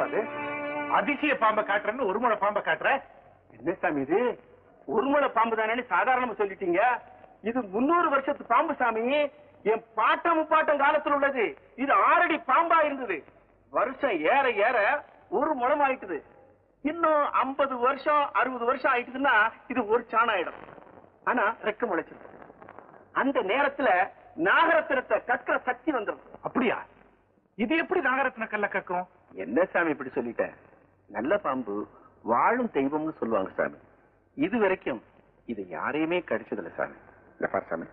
அது அதிசய பாம்பை காட்டுறேன்னு ஒரு முளை பாம்பை காட்டுற என்ன சாமி இது ஒரு முளை பாம்பு தானே சாதாரணமா சொல்லிட்டீங்க இது முன்னூறு வருஷத்து பாம்பு சாமி என் பாட்டம் முப்பாட்டம் காலத்துல உள்ளது இது ஆறடி பாம்பா இருந்தது வருஷம் ஏற ஏற ஒரு முளம் ஆயிட்டுது இன்னும் ஐம்பது வருஷம் அறுபது வருஷம் ஆயிட்டுதுன்னா இது ஒரு சாணம் ஆயிடும் ஆனா ரெக்க முளைச்சிருக்கு அந்த நேரத்துல நாகரத்தினத்தை கற்கிற சக்தி வந்துடும் அப்படியா இது எப்படி நாகரத்ன கல்ல கக்கும் என்ன சாமி இப்படி சொல்லிட்ட நல்ல பாம்பு வாழும் தெய்வம்னு சொல்லுவாங்க சாமி இது வரைக்கும் இது யாரையுமே கடிச்சதில்ல சாமி இல்ல பாரு சாமி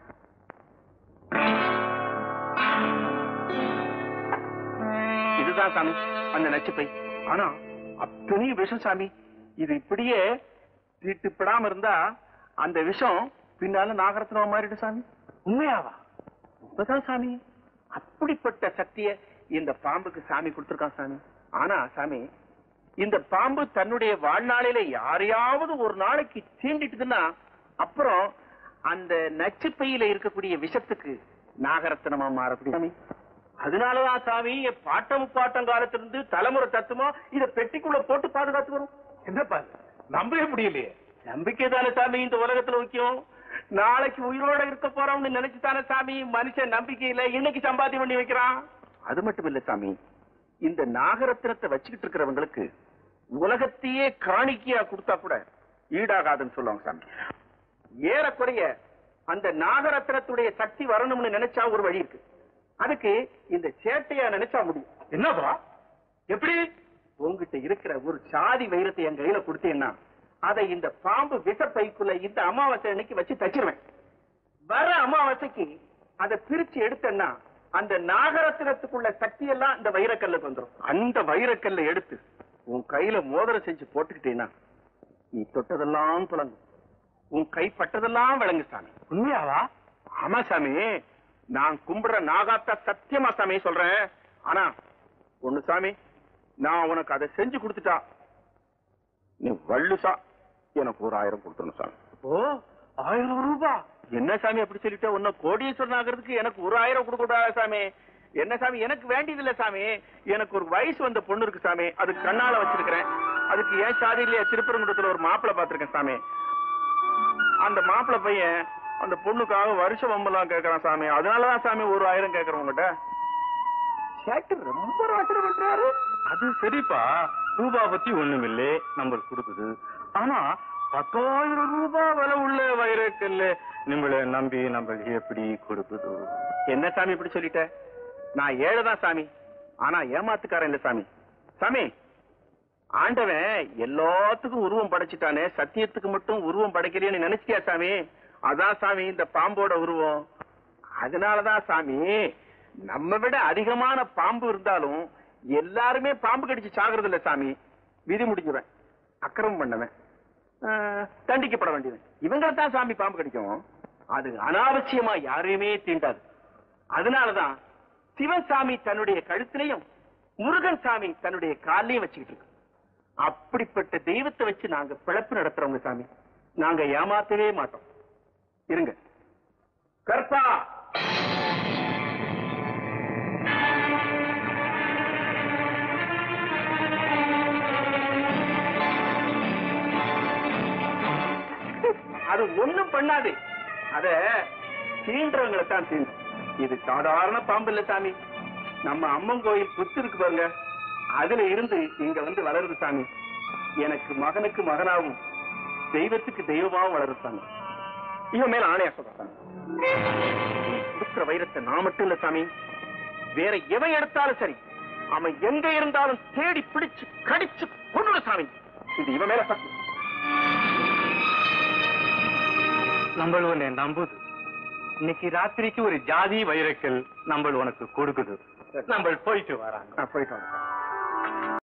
இதுதான் சாமி அந்த நச்சுப்பை ஆனா அத்தனை விஷம் சாமி இது இப்படியே தீட்டுப்படாம இருந்தா அந்த விஷம் பின்னால நாகரத்னமா மாறிடும் சாமி உண்மையாவா உண்மைதான் சாமி அப்படிப்பட்ட சக்திய இந்த பாம்புக்கு சாமி கொடுத்திருக்கான் சாமி ஆனா சாமி இந்த பாம்பு தன்னுடைய வாழ்நாளில யாரையாவது ஒரு நாளைக்கு தீண்டிட்டுதுன்னா அப்புறம் அந்த நச்சுப்பையில இருக்கக்கூடிய விஷத்துக்கு நாகரத்னமா மாறக்கூடிய சாமி அதனாலதான் சாமி என் பாட்டம் பாட்டம் காலத்திலிருந்து தலைமுறை தத்துவம் இத பெட்டிக்குள்ள போட்டு பாதுகாத்து வரும் என்னப்பா இது? நம்பவே முடியலையே நம்பிக்கை தானே சாமி இந்த உலகத்துல முக்கியம் நாளைக்கு உயிரோட இருக்க போறோம்னு நினைச்சுதானே சாமி மனுஷன் நம்பிக்கையில இன்னைக்கு சம்பாத்தியம் பண்ணி வைக்கிறான் அது மட்டும் இல்ல சாமி இந்த நாகரத்னத்தை வச்சுக்கிட்டு இருக்கிறவங்களுக்கு உலகத்தையே காணிக்கையா கொடுத்தா கூட ஈடாகாதுன்னு சொல்லுவாங்க சாமி ஏறக்குறைய அந்த நாகரத்னத்துடைய சக்தி வரணும்னு நினைச்சா ஒரு வழி இருக்கு அதுக்கு இந்த சேட்டையா நினைச்சா முடியும் என்னப்பா எப்படி உங்ககிட்ட இருக்கிற ஒரு சாதி வைரத்தை என் கையில கொடுத்தீங்கன்னா அதை இந்த பாம்பு விஷப்பைக்குள்ள இந்த அமாவாசை அன்னைக்கு வச்சு தச்சிருவேன் வர அமாவாசைக்கு அதை பிரிச்சு எடுத்தேன்னா அந்த நாகரத்தினத்துக்குள்ள சக்தி எல்லாம் இந்த வைரக்கல்லுக்கு வந்துரும் அந்த வைரக்கல்லை எடுத்து உன் கையில மோதிரம் செஞ்சு போட்டுக்கிட்டீங்கன்னா நீ தொட்டதெல்லாம் துளங்கும் உன் கை பட்டதெல்லாம் விளங்கு சாமி உண்மையாவா ஆமா சாமி நான் கும்பிடுற நாகாத்தா சத்தியமா சாமி சொல்றேன் ஆனா ஒண்ணு சாமி நான் உனக்கு அதை செஞ்சு கொடுத்துட்டா நீ வள்ளுசா எனக்கு ஒரு ஆயிரம் கொடுத்துடணும் சாமி ஓ ஆயிரம் ரூபாய் என்ன சாமி அப்படி சொல்லிட்ட உன்ன கோடீஸ்வரன் ஆகிறதுக்கு எனக்கு ஒரு ஆயிரம் கொடுக்க கூடாது சாமி என்ன சாமி எனக்கு வேண்டியது இல்ல சாமி எனக்கு ஒரு வயசு வந்த பொண்ணு இருக்கு சாமி அது கண்ணால வச்சிருக்கிறேன் அதுக்கு ஏன் சாதியிலேயே திருப்பரங்குன்றத்துல ஒரு மாப்பிள்ளை பார்த்திருக்கேன் சாமி அந்த மாப்பிள்ளை பையன் அந்த பொண்ணுக்காக வருஷம் வம்பெல்லாம் கேட்கறான் சாமி அதனாலதான் சாமி ஒரு ஆயிரம் கேட்கறேன் உங்ககிட்ட கேட்டு ரொம்ப ரோச்சனை பண்றாரு அது சரிப்பா ரூபா பத்தி ஒண்ணுமில்லை நம்மளுக்கு கொடுக்குது ஆனா பத்தாயிரம் ரூபாய் விலை உள்ள வைரக்கல்ல நம்மள நம்பி நம்ம எப்படி கொடுக்குது என்ன சாமி இப்படி சொல்லிட்ட நான் ஏழைதான் சாமி ஆனா ஏமாத்துக்காரன் இல்ல சாமி சாமி ஆண்டவன் எல்லாத்துக்கும் உருவம் படைச்சிட்டானே சத்தியத்துக்கு மட்டும் உருவம் படைக்கலையேன்னு நினைச்சிட்டியா சாமி அதான் சாமி இந்த பாம்போட உருவம் அதனாலதான் சாமி நம்ம விட அதிகமான பாம்பு இருந்தாலும் எல்லாருமே பாம்பு கடிச்சு சாகுறது இல்ல சாமி விதி முடிஞ்சுவேன் அக்கிரமம் பண்ணவன் ஆஹ், தண்டிக்கப்பட வேண்டியவன் இவங்களை தான் சாமி பாம்பு கடிக்கும் அது அனாவசியமா யாரையுமே தீண்டாது அதனாலதான் சிவன் சாமி தன்னுடைய கழுத்திலையும் முருகன் சாமி தன்னுடைய காலையும் வச்சுக்கிட்டு இருக்கு அப்படிப்பட்ட தெய்வத்தை வச்சு நாங்க பிழப்பு நடத்துறவங்க சாமி நாங்க ஏமாத்தவே மாட்டோம் இருங்க கற்பா அது ஒண்ணும் பண்ணாது அத தீன்றவங்களை தான் தீண்டும் இது சாதாரண பாம்பு இல்ல சாமி நம்ம அம்மன் கோயில் புத்து இருக்கு பாருங்க அதுல இருந்து இங்க வந்து வளருது சாமி எனக்கு மகனுக்கு மகனாவும் தெய்வத்துக்கு தெய்வமாவும் வளருது சாமி இவன் மேல ஆணையா சொல்றாங்க கொடுக்கிற வைரத்தை நான் மட்டும் இல்ல சாமி வேற எவன் எடுத்தாலும் சரி அவன் எங்க இருந்தாலும் தேடி பிடிச்சு கடிச்சு கொண்டு சாமி இது இவன் மேல சத்தியம் நம்ம உன்னை நம்புது இன்னைக்கு ராத்திரிக்கு ஒரு ஜாதி வைரக்கல் நம்ம உனக்கு கொடுக்குது நம்ம போயிட்டு வராங்க நான் போயிட்டு வரேன்